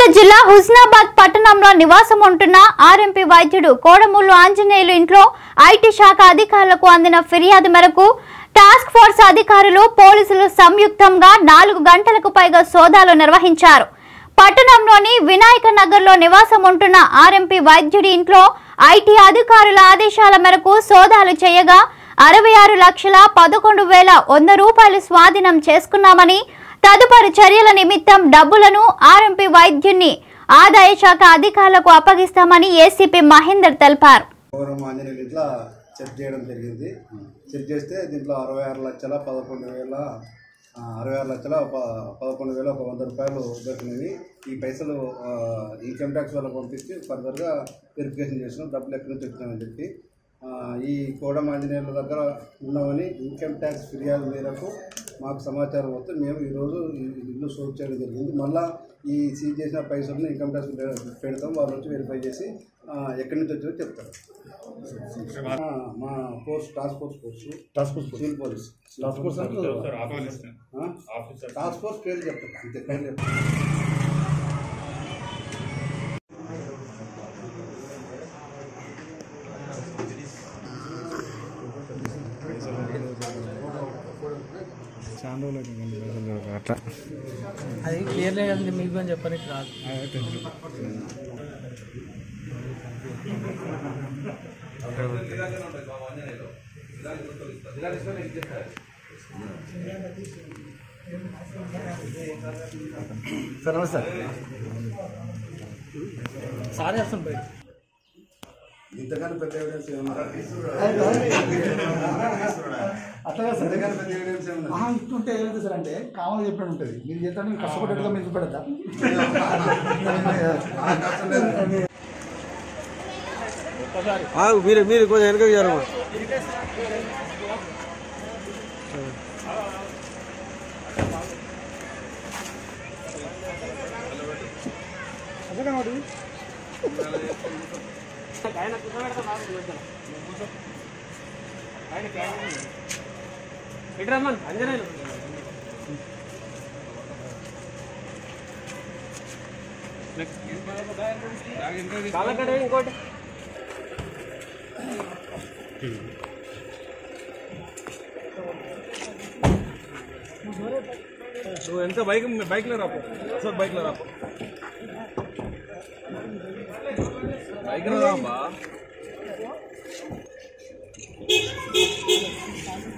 సిద్దిపేట జిల్లా హుస్నాబాద్ పట్టణంలో నివాసం ఉంటున్న ఆర్ఎంపీ వైద్యుడు కోడమూలు ఆంజనేయులు ఇంట్లో ఐటీ శాఖ అధికారులకు అందిన ఫిర్యాదు మేరకు టాస్క్ ఫోర్స్ అధికారులు పోలీసులు సంయుక్తంగా నాలుగు గంటలకు పైగా సోదాలు నిర్వహించారు పట్టణంలోని వినాయక నగర్లో నివాసం ఉంటున్న ఆర్ఎంపీ వైద్యుడి ఇంట్లో ఐటీ అధికారుల ఆదేశాల మేరకు సోదాలు చేయగా అరవై ఆరు లక్షల పదకొండు వేల వంద రూపాయలు స్వాధీనం చేసుకున్నామని తదుపరి చర్యల నిమిత్తం డబ్బులను ఆర్ఎంపీ వైద్యున్ని ఆదాయ శాఖ అధికారులకు అప్పగిస్తామని ఏసీపీ మహేందర్ తెలిపారు గౌరవం ఆంజనేయులు ఇట్లా చెక్ చేయడం జరిగింది చెక్ చేస్తే దీంట్లో అరవై ఆరు లక్షల పదకొండు వేల ఆ, అరవై ఆరు లక్షల ప- పదకొండు వేల ఒక వంద రూపాయలు దొరికినవి ఈ పైసలు ఆ, ఇన్కమ్ ట్యాక్స్ వాళ్ళకి పంపించి ఫర్దర్గా వెరిఫికేషన్ చేసినాం డబ్బులు ఎక్కడి నుంచి వచ్చినామని చెప్పి ఆ, ఈ కోడం ఆంజనేయుల దగ్గర ఉన్నామని ఇన్కమ్ ట్యాక్స్ ఫిర్యాదు మేరకు మాకు సమాచారం వస్తే మేము ఈరోజు ఈ ఇల్లు సోప్ చేయడం జరిగింది మళ్ళీ ఈ సీజ్ చేసిన పైసలను ఇన్కమ్ ట్యాక్స్ పె- పెడతాం వాళ్ళ నుంచి వెరిఫై చేసి ఆ, ఎక్కడి నుంచి వచ్చిందో చెప్తారు ఆ, మా force task force force task force civil police task force అంటే ఆ? టాస్క్ ఫోర్స్ పేరు చెప్తాను అంతే పేరు చెప్తాను అట్లా అది క్లియర్ లేదండి మీకు అని చెప్పడానికి రాదు సార్ నమస్తే సార్ చేస్తాను బయట ఇంతకన్నా పెద్ద ఎవిడెన్స్ ఏమన్నా అట్లా సార్ ఇంతకన్నా పెద్ద ఎవిడెన్స్ ఏమన్నా ఆ, ఇట్లుంటే ఏమైంది సార్ అంటే కామన్ చెప్పినట్టు ఉంటుంది మీరు చేస్తాను మీరు కష్టపడ్డట్టుగా మీరు చూపెడతా ఆగు, మీరు మీరు కొంచెం వెనకకి జరగమా ఇంకోటి నువ్వు ఎంత బైక్ బైక్ లో రాపో సార్ బైక్ లో రాపో బైక్ లో రాపా